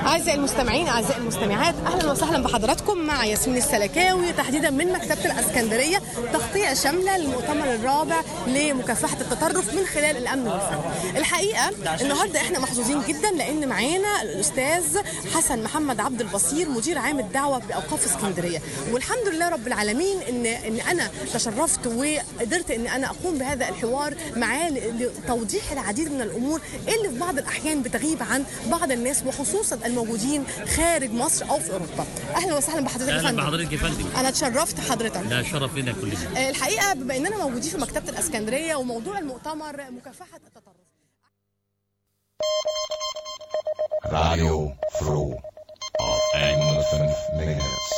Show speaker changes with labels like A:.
A: أعزائي المستمعين أعزائي المستمعات أهلا وسهلا بحضراتكم مع ياسمين السلكاوي تحديدا من مكتبة الأسكندرية تغطية شاملة للمؤتمر الرابع لمكافحة التطرف من خلال الأمن والفن الحقيقة النهاردة إحنا محظوظين جدا لأن معانا الأستاذ حسن محمد عبد البصير مدير عام الدعوة بأوقاف اسكندرية والحمد لله رب العالمين إن إن أنا تشرفت وقدرت إن أنا أقوم بهذا الحوار معاه لتوضيح العديد من الأمور اللي في بعض الأحيان بتغيب عن بعض الناس وخصوصا الموجودين خارج مصر او في اوروبا اهلا وسهلا بحضرتك يا
B: اهلا
A: فندم
B: بحضرتك يا فندم
A: انا اتشرفت حضرتك
B: ده شرف لنا كلنا
A: آه، الحقيقه بما اننا موجودين في مكتبه الاسكندريه وموضوع المؤتمر مكافحه التطرف
C: Radio Fro auf 105 MHz.